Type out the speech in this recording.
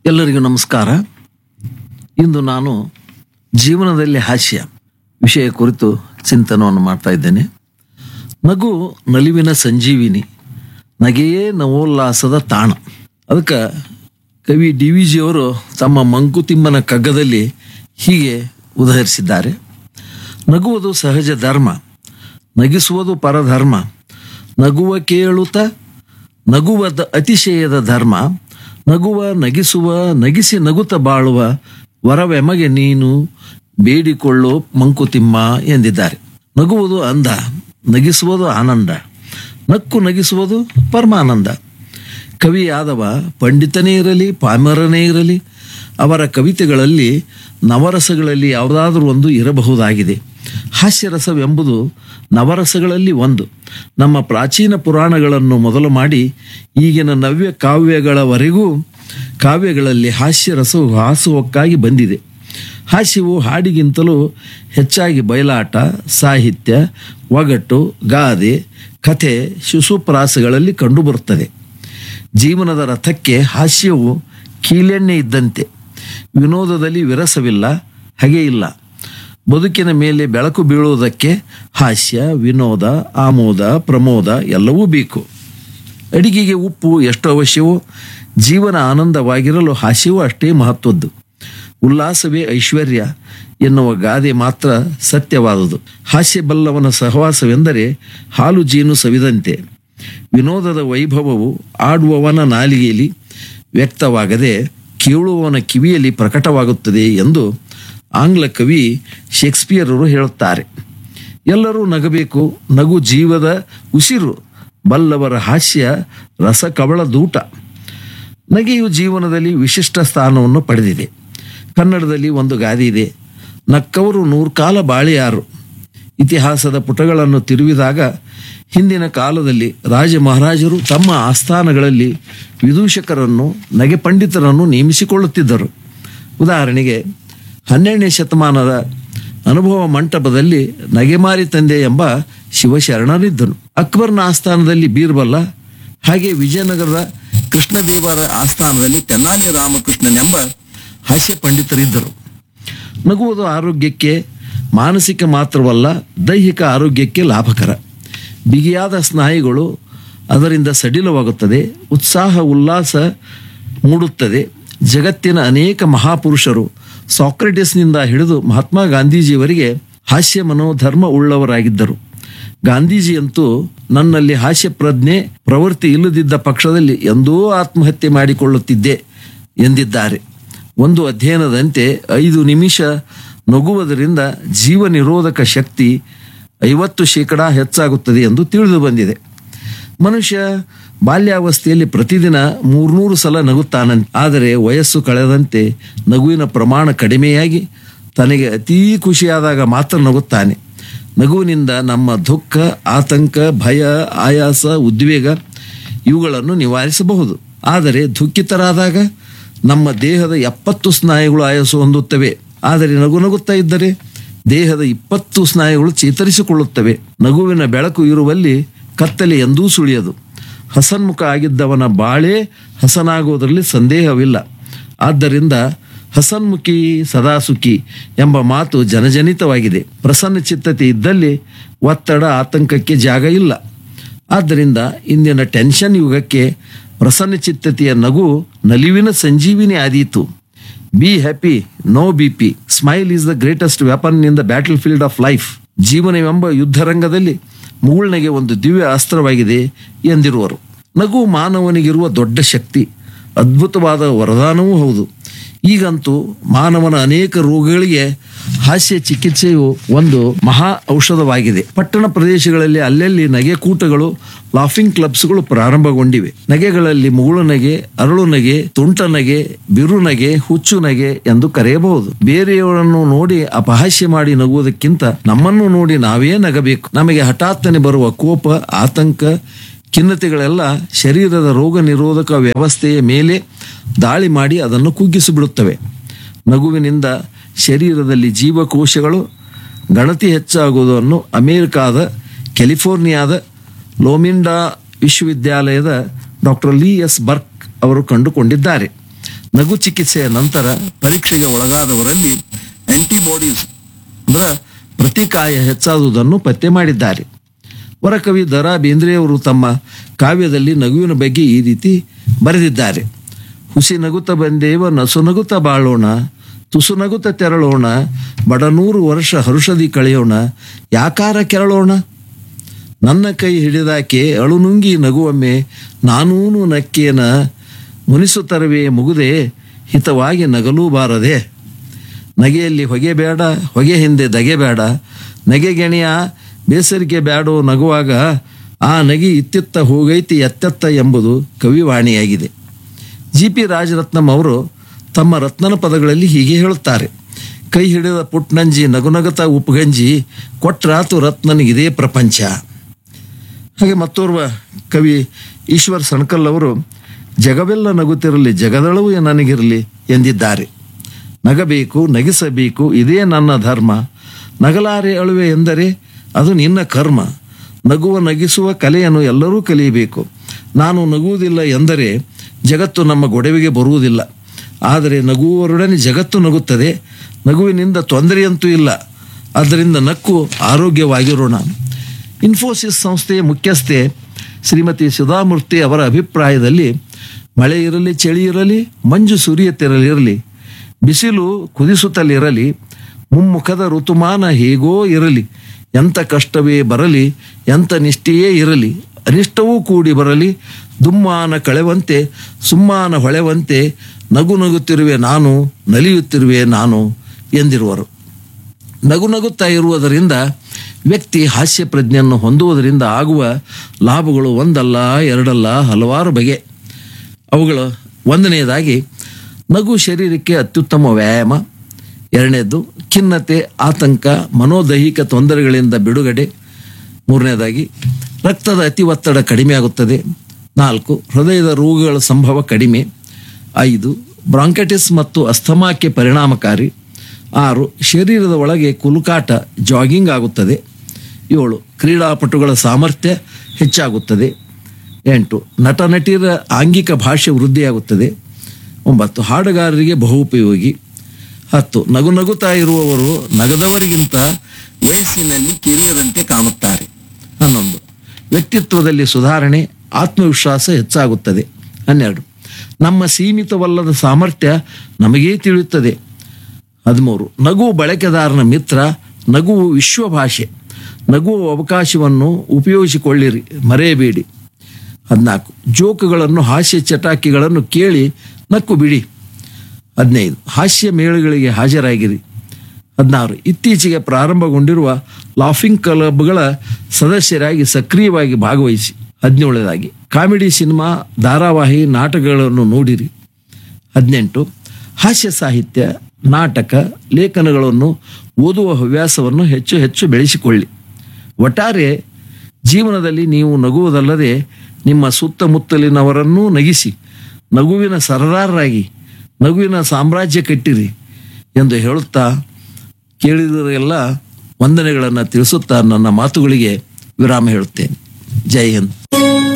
ಎಲ್ಲರಿಗೂ ನಮಸ್ಕಾರ ಇಂದು ನಾನು ಜೀವನದಲ್ಲಿ ಹಾಸ್ಯ ವಿಷಯ ಕುರಿತು ಚಿಂತನವನ್ನು ಮಾಡ್ತಾ ಇದ್ದೇನೆ ನಗು ನಲಿವಿನ ಸಂಜೀವಿನಿ ನಗೆಯೇ ನವೋಲ್ಲಾಸದ ತಾಣ ಅದಕ್ಕೆ ಕವಿ ಡಿ ವಿ ಜಿಯವರು ತಮ್ಮ ಮಂಕುತಿಮ್ಮನ ಕಗ್ಗದಲ್ಲಿ ಹೀಗೆ ಉದಹರಿಸಿದ್ದಾರೆ ನಗುವುದು ಸಹಜ ಧರ್ಮ ನಗಿಸುವುದು ಪರಧರ್ಮ ನಗುವ ಕೇಳುತ್ತ ನಗುವದ ಅತಿಶಯದ ಧರ್ಮ ನಗುವ ನಗಿಸುವ ನಗಿಸಿ ನಗುತ್ತ ಬಾಳುವ ವರವೆಮಗೆ ನೀನು ಬೇಡಿಕೊಳ್ಳೋ ಮಂಕುತಿಮ್ಮ ಎಂದಿದ್ದಾರೆ ನಗುವುದು ಅಂದ ನಗಿಸುವುದು ಆನಂದ ನಕ್ಕು ನಗಿಸುವುದು ಪರಮಾನಂದ ಕವಿಯಾದವ ಪಂಡಿತನೇ ಇರಲಿ ಪಾಮರನೇ ಇರಲಿ ಅವರ ಕವಿತೆಗಳಲ್ಲಿ ನವರಸಗಳಲ್ಲಿ ಯಾವುದಾದ್ರೂ ಒಂದು ಇರಬಹುದಾಗಿದೆ ಹಾಸ್ಯರಸವೆಂಬುದು ನವರಸಗಳಲ್ಲಿ ಒಂದು ನಮ್ಮ ಪ್ರಾಚೀನ ಪುರಾಣಗಳನ್ನು ಮೊದಲು ಮಾಡಿ ಈಗಿನ ನವ್ಯ ಕಾವ್ಯಗಳವರೆಗೂ ಕಾವ್ಯಗಳಲ್ಲಿ ಹಾಸ್ಯರಸವು ಹಾಸುವಕ್ಕಾಗಿ ಬಂದಿದೆ ಹಾಸ್ಯವು ಹಾಡಿಗಿಂತಲೂ ಹೆಚ್ಚಾಗಿ ಬಯಲಾಟ ಸಾಹಿತ್ಯ ಒಗಟು ಗಾದೆ ಕಥೆ ಶಿಶುಪ್ರಾಸಗಳಲ್ಲಿ ಕಂಡುಬರುತ್ತದೆ ಜೀವನದ ರಥಕ್ಕೆ ಹಾಸ್ಯವು ಕೀಲೆಣ್ಣೆ ಇದ್ದಂತೆ ವಿನೋದದಲ್ಲಿ ವಿರಸವಿಲ್ಲ ಹಾಗೆ ಇಲ್ಲ ಬದುಕಿನ ಮೇಲೆ ಬೆಳಕು ಬೀಳುವುದಕ್ಕೆ ಹಾಸ್ಯ ವಿನೋದ ಆಮೋದ ಪ್ರಮೋದ ಎಲ್ಲವೂ ಬೇಕು ಅಡಿಗೆಗೆ ಉಪ್ಪು ಎಷ್ಟು ಅವಶ್ಯವೋ ಜೀವನ ಆನಂದವಾಗಿರಲು ಹಾಸ್ಯವೂ ಅಷ್ಟೇ ಮಹತ್ವದ್ದು ಉಲ್ಲಾಸವೇ ಐಶ್ವರ್ಯ ಎನ್ನುವ ಗಾದೆ ಮಾತ್ರ ಸತ್ಯವಾದುದು ಹಾಸ್ಯಬಲ್ಲವನ ಸಹವಾಸವೆಂದರೆ ಹಾಲು ಜೀನು ಸವಿದಂತೆ ವಿನೋದದ ವೈಭವವು ಆಡುವವನ ನಾಲಿಗೆಯಲ್ಲಿ ವ್ಯಕ್ತವಾಗದೆ ಕೇಳುವವನ ಕಿವಿಯಲ್ಲಿ ಪ್ರಕಟವಾಗುತ್ತದೆ ಎಂದು ಆಂಗ್ಲ ಕವಿ ಶೇಕ್ಸ್ಪಿಯರರು ಹೇಳುತ್ತಾರೆ ಎಲ್ಲರೂ ನಗಬೇಕು ನಗು ಜೀವದ ಉಸಿರು ಬಲ್ಲವರ ಹಾಸ್ಯ ರಸ ಕವಳ ದೂಟ ನಗೆಯು ಜೀವನದಲ್ಲಿ ವಿಶಿಷ್ಟ ಸ್ಥಾನವನ್ನು ಪಡೆದಿದೆ ಕನ್ನಡದಲ್ಲಿ ಒಂದು ಗಾದೆ ಇದೆ ನಕ್ಕವರು ನೂರ್ಕಾಲ ಬಾಳಿಯಾರು ಇತಿಹಾಸದ ಪುಟಗಳನ್ನು ತಿರುವಿದಾಗ ಹಿಂದಿನ ಕಾಲದಲ್ಲಿ ರಾಜ ಮಹಾರಾಜರು ತಮ್ಮ ಆಸ್ಥಾನಗಳಲ್ಲಿ ವಿದೂಷಕರನ್ನು ನಗೆ ಪಂಡಿತರನ್ನು ನೇಮಿಸಿಕೊಳ್ಳುತ್ತಿದ್ದರು ಉದಾಹರಣೆಗೆ ಹನ್ನೆರಡನೇ ಶತಮಾನದ ಅನುಭವ ಮಂಟಪದಲ್ಲಿ ನಗೆಮಾರಿ ತಂದೆ ಎಂಬ ಶಿವಶರಣರಿದ್ದರು ಅಕ್ಬರ್ನ ಆಸ್ಥಾನದಲ್ಲಿ ಬೀರ್ಬಲ್ಲ ಹಾಗೆ ವಿಜಯನಗರದ ಕೃಷ್ಣದೇವರ ಆಸ್ಥಾನದಲ್ಲಿ ತೆನ್ನಾಲಿ ರಾಮಕೃಷ್ಣನೆಂಬ ಹಾಸ್ಯ ಪಂಡಿತರಿದ್ದರು ನಗುವುದು ಆರೋಗ್ಯಕ್ಕೆ ಮಾನಸಿಕ ಮಾತ್ರವಲ್ಲ ದೈಹಿಕ ಆರೋಗ್ಯಕ್ಕೆ ಲಾಭಕರ ಬಿಗಿಯಾದ ಸ್ನಾಯುಗಳು ಅದರಿಂದ ಸಡಿಲವಾಗುತ್ತದೆ ಉತ್ಸಾಹ ಉಲ್ಲಾಸ ಮೂಡುತ್ತದೆ ಜಗತ್ತಿನ ಅನೇಕ ಮಹಾಪುರುಷರು ಸಾಕ್ರೆಟಿಸ್ನಿಂದ ಹಿಡಿದು ಮಹಾತ್ಮ ಗಾಂಧೀಜಿಯವರಿಗೆ ಹಾಸ್ಯ ಮನೋಧರ್ಮ ಉಳ್ಳವರಾಗಿದ್ದರು ಗಾಂಧೀಜಿಯಂತೂ ನನ್ನಲ್ಲಿ ಹಾಸ್ಯ ಪ್ರಜ್ಞೆ ಪ್ರವೃತ್ತಿ ಇಲ್ಲದಿದ್ದ ಪಕ್ಷದಲ್ಲಿ ಎಂದೋ ಆತ್ಮಹತ್ಯೆ ಮಾಡಿಕೊಳ್ಳುತ್ತಿದ್ದೆ ಎಂದಿದ್ದಾರೆ ಒಂದು ಅಧ್ಯಯನದಂತೆ ಐದು ನಿಮಿಷ ನಗುವುದರಿಂದ ಜೀವ ನಿರೋಧಕ ಶಕ್ತಿ ಐವತ್ತು ಶೇಕಡ ಹೆಚ್ಚಾಗುತ್ತದೆ ಎಂದು ತಿಳಿದು ಬಂದಿದೆ ಮನುಷ್ಯ ಬಾಲ್ಯಾವಸ್ಥೆಯಲ್ಲಿ ಪ್ರತಿದಿನ ಮೂರ್ನೂರು ಸಲ ನಗುತ್ತಾನಂತೆ ಆದರೆ ವಯಸ್ಸು ಕಳೆದಂತೆ ನಗುವಿನ ಪ್ರಮಾಣ ಕಡಿಮೆಯಾಗಿ ತನಗೆ ಅತೀ ಖುಷಿಯಾದಾಗ ಮಾತ್ರ ನಗುತ್ತಾನೆ ನಗುವಿನಿಂದ ನಮ್ಮ ದುಃಖ ಆತಂಕ ಭಯ ಆಯಾಸ ಉದ್ವೇಗ ಇವುಗಳನ್ನು ನಿವಾರಿಸಬಹುದು ಆದರೆ ದುಃಖಿತರಾದಾಗ ನಮ್ಮ ದೇಹದ ಎಪ್ಪತ್ತು ಸ್ನಾಯುಗಳು ಆಯಾಸ ಹೊಂದುತ್ತವೆ ಆದರೆ ನಗು ನಗುತ್ತಾ ಇದ್ದರೆ ದೇಹದ ಇಪ್ಪತ್ತು ಸ್ನಾಯುಗಳು ಚೇತರಿಸಿಕೊಳ್ಳುತ್ತವೆ ನಗುವಿನ ಬೆಳಕು ಇರುವಲ್ಲಿ ಕತ್ತಲೆ ಎಂದೂ ಸುಳಿಯದು ಹಸನ್ಮುಖ ಆಗಿದ್ದವನ ಬಾಳೇ ಹಸನಾಗುವುದರಲ್ಲಿ ಸಂದೇಹವಿಲ್ಲ ಆದ್ದರಿಂದ ಹಸನ್ಮುಖಿ ಸದಾ ಸುಖಿ ಎಂಬ ಮಾತು ಜನಜನಿತವಾಗಿದೆ ಪ್ರಸನ್ನ ಚಿತ್ತತೆ ಇದ್ದಲ್ಲಿ ಒತ್ತಡ ಆತಂಕಕ್ಕೆ ಜಾಗ ಇಲ್ಲ ಆದ್ದರಿಂದ ಇಂದಿನ ಟೆನ್ಷನ್ ಯುಗಕ್ಕೆ ಪ್ರಸನ್ನ ಚಿತ್ತತೆಯ ನಗು ನಲಿವಿನ ಸಂಜೀವಿನಿ ಆದೀತು be happy no B P smile is the greatest weapon in the battlefield of life ಜೀವನವೆಂಬ ಯುದ್ಧರಂಗದಲ್ಲಿ ಮುಗುಳ್ನೆಗೆ ಒಂದು ದಿವ್ಯ ಅಸ್ತ್ರವಾಗಿದೆ ಎಂದಿರುವರು ನಗು ಮಾನವನಿಗಿರುವ ದೊಡ್ಡ ಶಕ್ತಿ ಅದ್ಭುತವಾದ ವರದಾನವೂ ಹೌದು ಈಗಂತೂ ಮಾನವನ ಅನೇಕ ರೋಗಗಳಿಗೆ ಹಾಸ್ಯ ಚಿಕಿತ್ಸೆಯು ಒಂದು ಮಹಾ ಔಷಧವಾಗಿದೆ ಪಟ್ಟಣ ಪ್ರದೇಶಗಳಲ್ಲಿ ಅಲ್ಲಲ್ಲಿ ನಗೆ ಕೂಟಗಳು ಲಾಫಿಂಗ್ ಕ್ಲಬ್ಸ್ಗಳು ಪ್ರಾರಂಭಗೊಂಡಿವೆ ನಗೆಗಳಲ್ಲಿ ಮುಗುಳು ನಗೆ ಅರಳು ನಗೆ ತುಂಟ ನಗೆ ಬಿರು ನಗೆ ಹುಚ್ಚು ನಗೆ ಎಂದು ಕರೆಯಬಹುದು ಬೇರೆಯವರನ್ನು ನೋಡಿ ಅಪಹಾಸ್ಯ ಮಾಡಿ ನಗುವುದಕ್ಕಿಂತ ನಮ್ಮನ್ನು ನೋಡಿ ನಾವೇ ನಗಬೇಕು ನಮಗೆ ಹಠಾತ್ತನೆ ಬರುವ ಕೋಪ ಆತಂಕ ಖಿನ್ನತೆಗಳೆಲ್ಲ ಶರೀರದ ರೋಗ ನಿರೋಧಕ ವ್ಯವಸ್ಥೆಯ ಮೇಲೆ ದಾಳಿ ಮಾಡಿ ಅದನ್ನು ಕುಗ್ಗಿಸಿಬಿಡುತ್ತವೆ ನಗುವಿನಿಂದ ಶರೀರದಲ್ಲಿ ಜೀವಕೋಶಗಳು ಗಣತಿ ಹೆಚ್ಚಾಗುವುದನ್ನು ಅಮೆರಿಕಾದ ಕ್ಯಾಲಿಫೋರ್ನಿಯಾದ ಲೋಮಿಂಡಾ ವಿಶ್ವವಿದ್ಯಾಲಯದ ಡಾಕ್ಟರ್ ಲೀ ಎಸ್ ಬರ್ಕ್ ಅವರು ಕಂಡುಕೊಂಡಿದ್ದಾರೆ ನಗು ಚಿಕಿತ್ಸೆಯ ನಂತರ ಪರೀಕ್ಷೆಗೆ ಒಳಗಾದವರಲ್ಲಿ ಆಂಟಿಬಾಡೀಸ್ ಅಂದ್ರೆ ಪ್ರತಿಕಾಯ ಹೆಚ್ಚಾದುದನ್ನು ಪತ್ತೆ ಮಾಡಿದ್ದಾರೆ ವರಕವಿ ದರಾ ಬೇಂದ್ರೆಯವರು ತಮ್ಮ ಕಾವ್ಯದಲ್ಲಿ ನಗುವಿನ ಬಗ್ಗೆ ಈ ರೀತಿ ಬರೆದಿದ್ದಾರೆ ಹುಸಿ ನಗುತ್ತ ಬಂದೇವ ನಸು ನಗುತ್ತ ಬಾಳೋಣ ತುಸು ನಗುತ್ತ ತೆರಳೋಣ ಬಡನೂರು ವರ್ಷ ಹರುಷದಿ ಕಳೆಯೋಣ ಯಾಕಾರ ಕೆರಳೋಣ ನನ್ನ ಕೈ ಹಿಡಿದಾಕೆ ಅಳುನುಂಗಿ ನಗುವೊಮ್ಮೆ ನಾನೂನು ನಕ್ಕೇನ ಮುನಿಸುತ್ತರವೇ ಮುಗುದೆ ಹಿತವಾಗಿ ನಗಲೂ ಬಾರದೆ ನಗೆಯಲ್ಲಿ ಹೊಗೆ ಬೇಡ ಹೊಗೆ ಹಿಂದೆ ದಗೆ ಬೇಡ ನಗೆಗೆಣೆಯ ಬೇಸರಿಕೆ ಬೇಡೋ ನಗುವಾಗ ಆ ನಗಿ ಇತ್ತಿತ್ತ ಹೋಗೈತಿ ಎತ್ತೆತ್ತ ಎಂಬುದು ಕವಿವಾಣಿಯಾಗಿದೆ ಜಿ ಪಿ ರಾಜರತ್ನಂ ಅವರು ತಮ್ಮ ರತ್ನನ ಪದಗಳಲ್ಲಿ ಹೀಗೆ ಹೇಳುತ್ತಾರೆ ಕೈ ಹಿಡಿದ ಪುಟ್ನಂಜಿ ನಗುನಗತ ಉಪಗಂಜಿ ಕೊಟ್ರಾತು ರತ್ನನಿಗಿದೇ ಪ್ರಪಂಚ ಹಾಗೆ ಮತ್ತೋರ್ವ ಕವಿ ಈಶ್ವರ್ ಸಣ್ಕಲ್ ಅವರು ಜಗವೆಲ್ಲ ನಗುತ್ತಿರಲಿ ಜಗದಳವು ನನಗಿರಲಿ ಎಂದಿದ್ದಾರೆ ನಗಬೇಕು ನಗಿಸಬೇಕು ಇದೇ ನನ್ನ ಧರ್ಮ ನಗಲಾರೆ ಅಳುವೆ ಎಂದರೆ ಅದು ನಿನ್ನ ಕರ್ಮ ನಗುವ ನಗಿಸುವ ಕಲೆಯನ್ನು ಎಲ್ಲರೂ ಕಲಿಯಬೇಕು ನಾನು ನಗುವುದಿಲ್ಲ ಎಂದರೆ ಜಗತ್ತು ನಮ್ಮ ಗೊಡವೆಗೆ ಬರುವುದಿಲ್ಲ ಆದರೆ ನಗುವವರೊಡನೆ ಜಗತ್ತು ನಗುತ್ತದೆ ನಗುವಿನಿಂದ ತೊಂದರೆಯಂತೂ ಇಲ್ಲ ಆದ್ದರಿಂದ ನಕ್ಕು ಆರೋಗ್ಯವಾಗಿರೋಣ ಇನ್ಫೋಸಿಸ್ ಸಂಸ್ಥೆಯ ಮುಖ್ಯಸ್ಥೆ ಶ್ರೀಮತಿ ಸುಧಾಮೂರ್ತಿ ಅವರ ಅಭಿಪ್ರಾಯದಲ್ಲಿ ಮಳೆ ಇರಲಿ ಚಳಿ ಇರಲಿ ಮಂಜು ಸುರಿಯುತ್ತಿರಲಿರಲಿ ಬಿಸಿಲು ಕುದಿಸುತ್ತಲಿರಲಿ ಮುಮ್ಮುಖದ ಋತುಮಾನ ಹೇಗೋ ಇರಲಿ ಎಂಥ ಕಷ್ಟವೇ ಬರಲಿ ಎಂಥ ನಿಷ್ಠೆಯೇ ಇರಲಿ ಅನಿಷ್ಟವೂ ಕೂಡಿ ಬರಲಿ ದುಮ್ಮಾನ ಕಳೆವಂತೆ ಸುಮ್ಮಾನ ಹೊಳೆವಂತೆ ನಗು ನಗುತ್ತಿರುವೆ ನಾನು ನಲಿಯುತ್ತಿರುವೆ ನಾನು ಎಂದಿರುವರು ನಗು ನಗುತ್ತಾ ಇರುವುದರಿಂದ ವ್ಯಕ್ತಿ ಹಾಸ್ಯ ಪ್ರಜ್ಞೆಯನ್ನು ಹೊಂದುವುದರಿಂದ ಆಗುವ ಲಾಭಗಳು ಒಂದಲ್ಲ ಎರಡಲ್ಲ ಹಲವಾರು ಬಗೆ ಅವುಗಳು ಒಂದನೆಯದಾಗಿ ನಗು ಶರೀರಕ್ಕೆ ಅತ್ಯುತ್ತಮ ವ್ಯಾಯಾಮ ಎರಡನೇದು ಖಿನ್ನತೆ ಆತಂಕ ಮನೋದೈಹಿಕ ತೊಂದರೆಗಳಿಂದ ಬಿಡುಗಡೆ ಮೂರನೇದಾಗಿ ರಕ್ತದ ಅತಿ ಒತ್ತಡ ಕಡಿಮೆಯಾಗುತ್ತದೆ ನಾಲ್ಕು ಹೃದಯದ ರೋಗಗಳ ಸಂಭವ ಕಡಿಮೆ ಐದು ಬ್ರಾಂಕೈಟಿಸ್ ಮತ್ತು ಅಸ್ಥಮಾಕ್ಕೆ ಪರಿಣಾಮಕಾರಿ ಆರು ಶರೀರದ ಒಳಗೆ ಕುಲುಕಾಟ ಜಾಗಿಂಗ್ ಆಗುತ್ತದೆ ಏಳು ಕ್ರೀಡಾಪಟುಗಳ ಸಾಮರ್ಥ್ಯ ಹೆಚ್ಚಾಗುತ್ತದೆ ಎಂಟು ನಟ ನಟಿಯರ ಆಂಗಿಕ ಭಾಷೆ ವೃದ್ಧಿಯಾಗುತ್ತದೆ ಒಂಬತ್ತು ಹಾಡುಗಾರರಿಗೆ ಬಹುಪಯೋಗಿ ಹತ್ತು ನಗು ನಗುತ್ತಾ ಇರುವವರು ನಗದವರಿಗಿಂತ ವಯಸ್ಸಿನಲ್ಲಿ ಕಿರಿಯರಂತೆ ಕಾಣುತ್ತಾರೆ ಹನ್ನೊಂದು ವ್ಯಕ್ತಿತ್ವದಲ್ಲಿ ಸುಧಾರಣೆ ಆತ್ಮವಿಶ್ವಾಸ ಹೆಚ್ಚಾಗುತ್ತದೆ ಹನ್ನೆರಡು ನಮ್ಮ ಸೀಮಿತವಲ್ಲದ ಸಾಮರ್ಥ್ಯ ನಮಗೇ ತಿಳಿಯುತ್ತದೆ ಹದಿಮೂರು ನಗು ಬಳಕೆದಾರನ ಮಿತ್ರ ನಗುವು ವಿಶ್ವ ಭಾಷೆ ನಗುವ ಅವಕಾಶವನ್ನು ಉಪಯೋಗಿಸಿಕೊಳ್ಳಿರಿ ಮರೆಯಬೇಡಿ ಹದಿನಾಲ್ಕು ಜೋಕುಗಳನ್ನು ಹಾಸ್ಯ ಚಟಾಕಿಗಳನ್ನು ಕೇಳಿ ನಕ್ಕು ಬಿಡಿ ಹದಿನೈದು ಹಾಸ್ಯ ಮೇಳಗಳಿಗೆ ಹಾಜರಾಗಿರಿ ಹದಿನಾರು ಇತ್ತೀಚೆಗೆ ಪ್ರಾರಂಭಗೊಂಡಿರುವ ಲಾಫಿಂಗ್ ಕ್ಲಬ್ಗಳ ಸದಸ್ಯರಾಗಿ ಸಕ್ರಿಯವಾಗಿ ಭಾಗವಹಿಸಿ ಹದಿನೇಳನೇದಾಗಿ ಕಾಮಿಡಿ ಸಿನಿಮಾ ಧಾರಾವಾಹಿ ನಾಟಕಗಳನ್ನು ನೋಡಿರಿ ಹದಿನೆಂಟು ಹಾಸ್ಯ ಸಾಹಿತ್ಯ ನಾಟಕ ಲೇಖನಗಳನ್ನು ಓದುವ ಹವ್ಯಾಸವನ್ನು ಹೆಚ್ಚು ಹೆಚ್ಚು ಬೆಳೆಸಿಕೊಳ್ಳಿ ಒಟ್ಟಾರೆ ಜೀವನದಲ್ಲಿ ನೀವು ನಗುವುದಲ್ಲದೆ ನಿಮ್ಮ ಸುತ್ತಮುತ್ತಲಿನವರನ್ನೂ ನಗಿಸಿ ನಗುವಿನ ಸರದಾರರಾಗಿ ನಗುವಿನ ಸಾಮ್ರಾಜ್ಯ ಕಟ್ಟಿರಿ ಎಂದು ಹೇಳುತ್ತಾ ಕೇಳಿದರೆಲ್ಲ ವಂದನೆಗಳನ್ನು ತಿಳಿಸುತ್ತಾ ನನ್ನ ಮಾತುಗಳಿಗೆ ವಿರಾಮ ಹೇಳುತ್ತೇನೆ ಜೈ ಹಿಂದ್